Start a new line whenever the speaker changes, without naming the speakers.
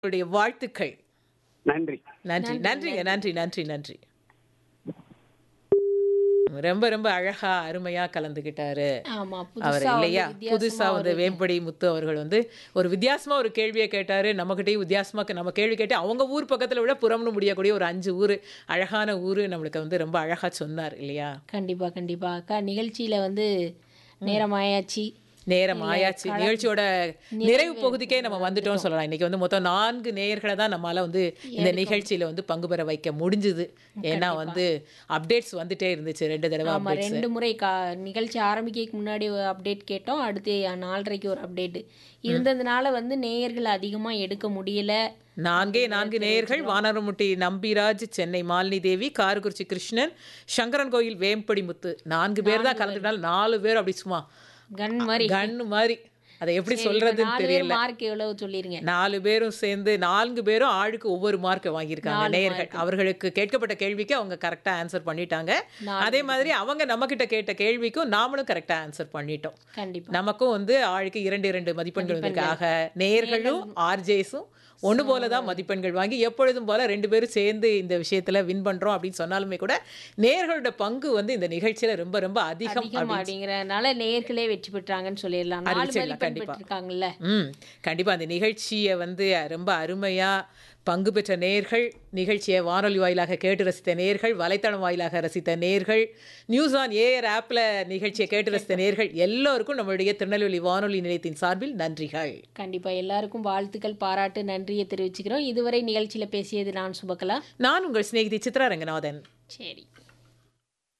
உங்களுடைய வாழ்த்துக்கள்
நன்றி
நன்றி நன்றிங்க நன்றி நன்றி நன்றி ரொம்ப ரொம்ப அழகா அருமையா கலந்துகிட்டாரு
ஆமா
அவர்
புதுசா
இல்லையா
வந்து
புதுசா வந்து வேம்படி முத்து அவர்கள் வந்து ஒரு வித்தியாசமா ஒரு கேள்வியை கேட்டாரு நம்மகிட்டயும் வித்தியாசமா நம்ம கேள்வி கேட்டு அவங்க ஊர் பக்கத்துல விட புறம்னு முடியக்கூடிய ஒரு அஞ்சு ஊர் அழகான ஊர் நம்மளுக்கு வந்து ரொம்ப அழகா சொன்னார் இல்லையா
கண்டிப்பா கண்டிப்பா அக்கா நிகழ்ச்சியில வந்து நேரமாயாச்சு
நேரம் ஆயாச்சு நிகழ்ச்சியோட நிறைவு பகுதிக்கே நம்ம வந்துட்டோம்னு சொல்லலாம் இன்னைக்கு வந்து மொத்தம் நான்கு நேயர்களை தான் நம்மளால வந்து இந்த நிகழ்ச்சியில வந்து பங்கு பெற வைக்க முடிஞ்சுது ஏன்னா வந்து அப்டேட்ஸ் வந்துட்டே இருந்துச்சு ரெண்டு தடவை
ஆமா
அப்டேட்ஸ்
ரெண்டு முறை கா நிகழ்ச்சி ஆரம்பிக்கிறதுக்கு முன்னாடி ஒரு அப்டேட் கேட்டோம் அடுத்து நாலரைக்கு ஒரு அப்டேட் இருந்ததுனால வந்து நேயர்கள் அதிகமா எடுக்க முடியல
நான்கே நான்கு நேயர்கள் வானரமுட்டி நம்பிராஜ் சென்னை மாலினி தேவி காரக்குறிச்சி கிருஷ்ணன் சங்கரன் கோயில் வேம்படி முத்து நான்கு பேர் தான் கலந்துட்டாலும் நாலு பேர் அப்படி சும்மா
கன் மாதிரி
கண்ணு மாதிரி அதை எப்படி சொல்றதுன்னு
நாலு பேர்
தெரியல
மார்க் எவ்வளவு சொல்லிருங்க
நாலு பேரும் சேர்ந்து நான்கு பேரும் ஆளுக்கு ஒவ்வொரு மார்க் வாங்கியிருக்காங்க நேயர்கள் அவர்களுக்கு கேட்கப்பட்ட கேள்விக்கு அவங்க கரெக்டா ஆன்சர் பண்ணிட்டாங்க அதே மாதிரி அவங்க நம்ம கிட்ட கேட்ட கேள்விக்கும் நாமளும் கரெக்டா ஆன்சர் பண்ணிட்டோம்
கண்டிப்பா
நமக்கும் வந்து ஆளுக்கு இரண்டு இரண்டு மதிப்பெண்கள் வந்திருக்கு ஆக நேயர்களும் ஆர்ஜேஸும் ஒன்று போல தான் மதிப்பெண்கள் வாங்கி எப்பொழுதும் போல ரெண்டு பேரும் சேர்ந்து இந்த விஷயத்துல வின் பண்றோம் அப்படின்னு சொன்னாலுமே கூட நேயர்களோட பங்கு வந்து இந்த நிகழ்ச்சியில ரொம்ப ரொம்ப அதிகம்
அதிகம் அப்படிங்கறதுனால நேயர்களே வெற்றி பெற்றாங்கன்னு சொல்லிடலாம் நாலு
அறிவிச்சிடலாம்,
மதிப்பெண்
கண்டிப்பா.
பெற்றிருக்காங்கல்ல
ம் கண்டிப்பா அந்த நிகழ்ச்சியை வந்து ரொம்ப அருமையா பங்கு பெற்ற நேர்கள் நிகழ்ச்சியை வானொலி வாயிலாக கேட்டு ரசித்த நேர்கள் வலைத்தளம் வாயிலாக ரசித்த நேர்கள் நியூஸ் ஆன் ஏஆர் ஆப்பில் நிகழ்ச்சியை கேட்டு ரசித்த நேர்கள் எல்லோருக்கும் நம்மளுடைய திருநெல்வேலி வானொலி நிலையத்தின் சார்பில் நன்றிகள்
கண்டிப்பா எல்லாருக்கும் வாழ்த்துக்கள் பாராட்டு நன்றியை தெரிவிச்சுக்கிறோம் இதுவரை நிகழ்ச்சியில பேசியது நான் சுபகலா
நான் உங்கள் சிநேகிதி சித்ரா ரங்கநாதன்
சரி